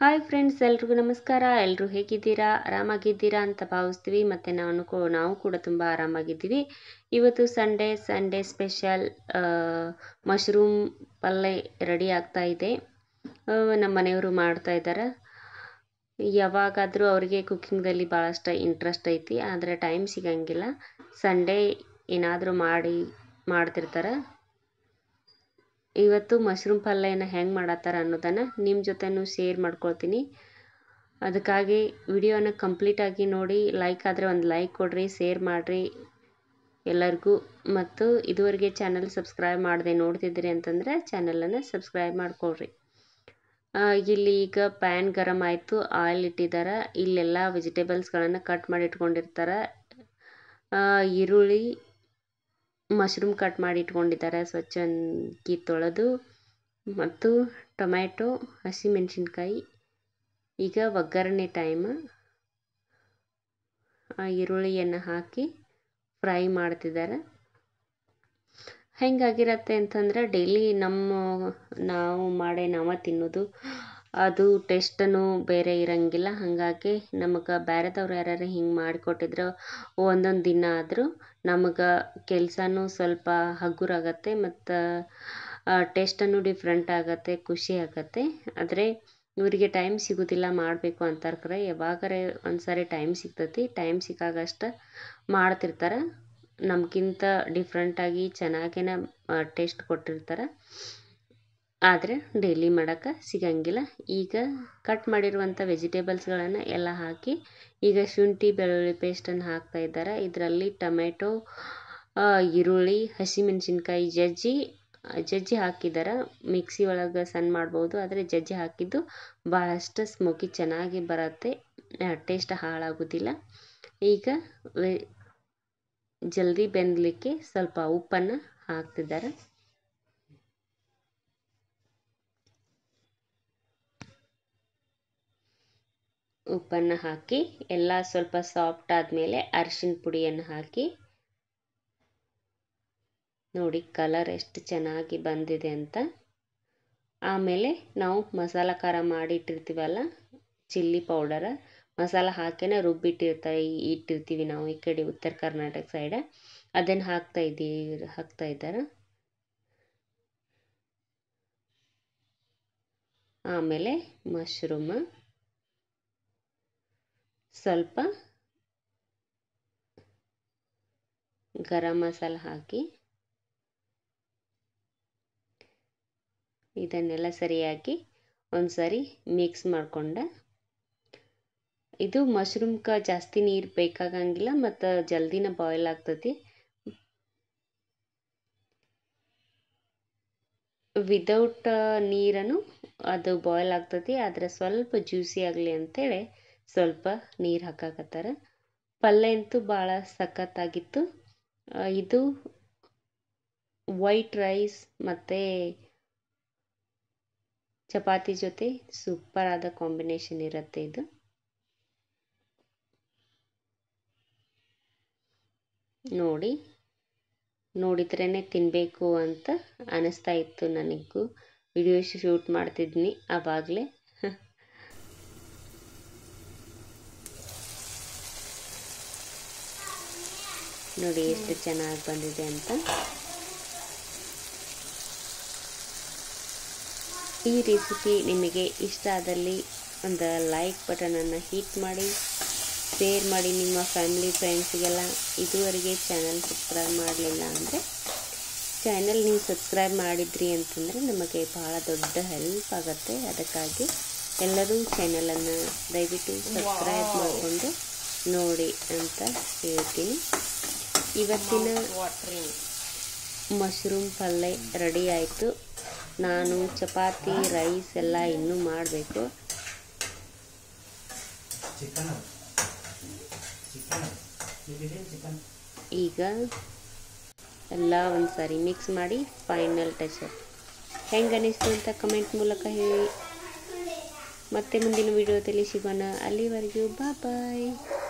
hi friends ಎಲ್ರಿಗೂ ನಮಸ್ಕಾರ ಎಲ್ಲರೂ ಹೇಗಿದ್ದೀರಾ ಆರಾಮಾಗಿದ್ದೀರಾ ಅಂತ ಭಾವಿಸ್ತೀವಿ ಮತ್ತು ನಾನು ಕೂ ನಾವು ಕೂಡ ತುಂಬ ಆರಾಮಾಗಿದ್ದೀವಿ ಇವತ್ತು ಸಂಡೇ ಸಂಡೇ ಸ್ಪೆಷಲ್ ಮಶ್ರೂಮ್ ಪಲ್ಯ ರೆಡಿ ಆಗ್ತಾ ಇದೆ ಆ, ನಮ್ಮ ಮನೆಯವರು ಮಾಡ್ತಾ ಇದ್ದಾರೆ ಯಾವಾಗಾದರೂ ಅವರಿಗೆ ಕುಕ್ಕಿಂಗ್ದಲ್ಲಿ ಭಾಳಷ್ಟು ಇಂಟ್ರೆಸ್ಟ್ ಐತಿ ಆದರೆ ಟೈಮ್ ಸಿಗಂಗಿಲ್ಲ ಸಂಡೇ ಏನಾದರೂ ಮಾಡಿ ಮಾಡ್ತಿರ್ತಾರೆ ಇವತ್ತು ಮಶ್ರೂಮ್ ಪಲ್ಯನ ಹೆಂಗೆ ಮಾಡತ್ತಾರ ಅನ್ನೋದನ್ನು ನಿಮ್ಮ ಜೊತೆನೂ ಶೇರ್ ಮಾಡ್ಕೊಳ್ತೀನಿ ಅದಕ್ಕಾಗಿ ವಿಡಿಯೋನ ಕಂಪ್ಲೀಟಾಗಿ ನೋಡಿ ಲೈಕ್ ಆದರೆ ಒಂದು ಲೈಕ್ ಕೊಡಿರಿ ಶೇರ್ ಮಾಡಿರಿ ಎಲ್ಲರಿಗೂ ಮತ್ತು ಇದುವರೆಗೆ ಚಾನಲ್ ಸಬ್ಸ್ಕ್ರೈಬ್ ಮಾಡದೆ ನೋಡ್ತಿದ್ದೀರಿ ಅಂತಂದರೆ ಚಾನಲನ್ನು ಸಬ್ಸ್ಕ್ರೈಬ್ ಮಾಡ್ಕೊಳ್ರಿ ಆ, ಇಲ್ಲಿ ಈಗ ಪ್ಯಾನ್ ಗರಮ್ ಆಯಿತು ಆಯಿಲ್ ಇಟ್ಟಿದ್ದಾರೆ ಇಲ್ಲೆಲ್ಲ ವೆಜಿಟೇಬಲ್ಸ್ಗಳನ್ನು ಕಟ್ ಮಾಡಿ ಇಟ್ಕೊಂಡಿರ್ತಾರೆ ಆ, ಈರುಳ್ಳಿ ಮಶ್ರೂಮ್ ಕಟ್ ಮಾಡಿ ಇಟ್ಕೊಂಡಿದ್ದಾರೆ ಸ್ವಚ್ಛಂಕಿ ತೊಳೆದು ಮತ್ತು ಟೊಮ್ಯಾಟೊ ಹಸಿಮೆಣಸಿನ್ಕಾಯಿ ಈಗ ಒಗ್ಗರಣೆ ಟೈಮ್ ಆ ಈರುಳ್ಳಿಯನ್ನು ಹಾಕಿ ಫ್ರೈ ಮಾಡ್ತಿದ್ದಾರೆ ಹೆಂಗಾಗಿರತ್ತೆ ಅಂತಂದ್ರೆ ಡೈಲಿ ನಮ್ಮ ನಾವು ಮಾಡೇ ನಾವ ತಿನ್ನೋದು ಅದು ಟೇಸ್ಟನು ಬೇರೆ ಇರಂಗಿಲ್ಲ ಹಾಗಾಗಿ ನಮಗೆ ಬೇರೆದವ್ರು ಯಾರ್ಯಾರು ಹಿಂಗೆ ಮಾಡಿಕೊಟ್ಟಿದ್ರು ಒಂದೊಂದು ದಿನ ಆದರೂ ನಮಗೆ ಕೆಲಸನೂ ಸ್ವಲ್ಪ ಹಗುರಾಗತ್ತೆ ಮತ್ತು ಟೇಸ್ಟನ್ನು ಡಿಫ್ರೆಂಟ್ ಆಗತ್ತೆ ಖುಷಿ ಆಗತ್ತೆ ಆದರೆ ಇವರಿಗೆ ಟೈಮ್ ಸಿಗೋದಿಲ್ಲ ಮಾಡಬೇಕು ಅಂತಾರೆ ಕರೆ ಯಾವಾಗಾರೆ ಒಂದು ಸಾರಿ ಟೈಮ್ ಸಿಗ್ತೈತಿ ಟೈಮ್ ಸಿಕ್ಕಾಗಷ್ಟು ಮಾಡ್ತಿರ್ತಾರೆ ನಮಗಿಂತ ಡಿಫ್ರೆಂಟಾಗಿ ಚೆನ್ನಾಗೇನೆ ಟೇಸ್ಟ್ ಕೊಟ್ಟಿರ್ತಾರೆ ಆದರೆ ಡೈಲಿ ಮಾಡೋಕ್ಕೆ ಸಿಗಂಗಿಲ್ಲ ಈಗ ಕಟ್ ಮಾಡಿರುವಂಥ ವೆಜಿಟೇಬಲ್ಸ್ಗಳನ್ನು ಎಲ್ಲ ಹಾಕಿ ಈಗ ಶುಂಠಿ ಬೆಳ್ಳುಳ್ಳಿ ಪೇಸ್ಟನ್ನು ಹಾಕ್ತಾ ಇದ್ದಾರೆ ಇದರಲ್ಲಿ ಟೊಮೆಟೊ ಆ, ಈರುಳ್ಳಿ ಹಸಿಮೆಣಸಿನ್ಕಾಯಿ ಜಜ್ಜಿ ಜಜ್ಜಿ ಹಾಕಿದ್ದಾರೆ ಮಿಕ್ಸಿ ಒಳಗೆ ಸಣ್ಣ ಮಾಡ್ಬೋದು ಆದರೆ ಜಜ್ಜಿ ಹಾಕಿದ್ದು ಭಾಳಷ್ಟು ಸ್ಮೋಕಿ ಚೆನ್ನಾಗಿ ಬರುತ್ತೆ ಟೇಸ್ಟ್ ಹಾಳಾಗೋದಿಲ್ಲ ಈಗ ವೆ ಜಲ್ದಿ ಬೆಂದಲಿಕ್ಕೆ ಸ್ವಲ್ಪ ಉಪ್ಪನ್ನು ಹಾಕ್ತಿದ್ದಾರೆ ಉಪ್ಪನ್ನು ಹಾಕಿ ಎಲ್ಲ ಸ್ವಲ್ಪ ಸಾಫ್ಟ್ ಆದಮೇಲೆ ಅರಿಶಿನ ಪುಡಿಯನ್ನು ಹಾಕಿ ನೋಡಿ ಕಲರ್ ಎಷ್ಟು ಚೆನ್ನಾಗಿ ಬಂದಿದೆ ಅಂತ ಆಮೇಲೆ ನಾವು ಮಸಾಲ ಖಾರ ಮಾಡಿ ಇಟ್ಟಿರ್ತೀವಲ್ಲ ಚಿಲ್ಲಿ ಪೌಡರ ಮಸಾಲ ಹಾಕಿನೇ ರುಬ್ಬಿಟ್ಟಿರ್ತಾ ಇಟ್ಟಿರ್ತೀವಿ ನಾವು ಈ ಕಡೆ ಉತ್ತರ ಕರ್ನಾಟಕ ಸೈಡ ಅದನ್ನು ಹಾಕ್ತಾ ಇದ್ದೀವಿ ಹಾಕ್ತಾ ಇದ್ದಾರೆ ಆಮೇಲೆ ಮಶ್ರೂಮ್ ಸ್ವಲ್ಪ ಗರಂ ಮಸಾಲ ಹಾಕಿ ಇದನ್ನೆಲ್ಲ ಸರಿಯಾಗಿ ಒಂದ್ಸರಿ ಮಿಕ್ಸ್ ಮಾಡ್ಕೊಂಡೆ ಇದು ಮಶ್ರೂಮ್ಕ ಜಾಸ್ತಿ ನೀರು ಬೇಕಾಗಂಗಿಲ್ಲ ಮತ್ತು ಜಲ್ದಿನ ಬಾಯ್ಲ್ ಆಗ್ತತಿ ವಿದೌಟ್ ನೀರನ್ನು ಅದು ಬಾಯ್ಲ್ ಆಗ್ತತಿ ಆದರೆ ಸ್ವಲ್ಪ ಜ್ಯೂಸಿ ಆಗಲಿ ಅಂತೇಳಿ ಸ್ವಲ್ಪ ನೀರು ಹಾಕಾಕತ್ತಾರ ಪಲ್ಯ ಅಂತೂ ಭಾಳ ಸಖತ್ತಾಗಿತ್ತು ಆ, ಇದು ವೈಟ್ ರೈಸ್ ಮತ್ತು ಚಪಾತಿ ಜೊತೆ ಸೂಪರ್ ಆದ ಕಾಂಬಿನೇಷನ್ ಇರುತ್ತೆ ಇದು ನೋಡಿ ನೋಡಿದ್ರೇ ತಿನ್ನಬೇಕು ಅಂತ ಅನಿಸ್ತಾ ಇತ್ತು ನನಗೂ ವಿಡಿಯೋ ಶೂಟ್ ಮಾಡ್ತಿದ್ನಿ ಆವಾಗಲೇ ನೋಡಿ ಎಷ್ಟು ಚೆನ್ನಾಗಿ ಬಂದಿದೆ ಅಂತ ಈ ರೆಸಿಪಿ ನಿಮಗೆ ಇಷ್ಟ ಆದಲ್ಲಿ ಒಂದು ಲೈಕ್ ಬಟನನ್ನು ಹಿಟ್ ಮಾಡಿ ಶೇರ್ ಮಾಡಿ ನಿಮ್ಮ ಫ್ಯಾಮಿಲಿ ಫ್ರೆಂಡ್ಸಿಗೆಲ್ಲ ಇದುವರೆಗೆ ಚಾನಲ್ ಸಬ್ಸ್ಕ್ರೈಬ್ ಮಾಡಲಿಲ್ಲ ಅಂದರೆ ಚಾನಲ್ ನೀವು ಸಬ್ಸ್ಕ್ರೈಬ್ ಮಾಡಿದ್ರಿ ಅಂತಂದರೆ ನಮಗೆ ಬಹಳ ದೊಡ್ಡ ಹೆಲ್ಪ್ ಆಗುತ್ತೆ ಅದಕ್ಕಾಗಿ ಎಲ್ಲರೂ ಚಾನಲನ್ನು ದಯವಿಟ್ಟು ಸಬ್ಸ್ಕ್ರೈಬ್ ಮಾಡಿಕೊಂಡು ನೋಡಿ ಅಂತ ಹೇಳ್ತೀನಿ ಇವತ್ತಿನ ಮಶ್ರೂಮ್ ಪಲ್ಯ ರೆಡಿ ಆಯಿತು ನಾನು ಚಪಾತಿ ರೈಸ್ ಎಲ್ಲ ಇನ್ನೂ ಮಾಡಬೇಕು ಚಿಕನ್ ಚಿಕನ್ ಚಿಕನ್ ಈಗ ಎಲ್ಲ ಒಂದು ಸಾರಿ ಮಿಕ್ಸ್ ಮಾಡಿ ಫೈನಲ್ ಟಚ್ ಹೆಂಗೆ ಅನಿಸ್ತು ಅಂತ ಕಮೆಂಟ್ ಮೂಲಕ ಹೇಳಿ ಮತ್ತೆ ಮುಂದಿನ ವಿಡಿಯೋದಲ್ಲಿ ಸಿಗೋಣ ಅಲ್ಲಿವರೆಗೂ ಬಾ ಬಾಯ್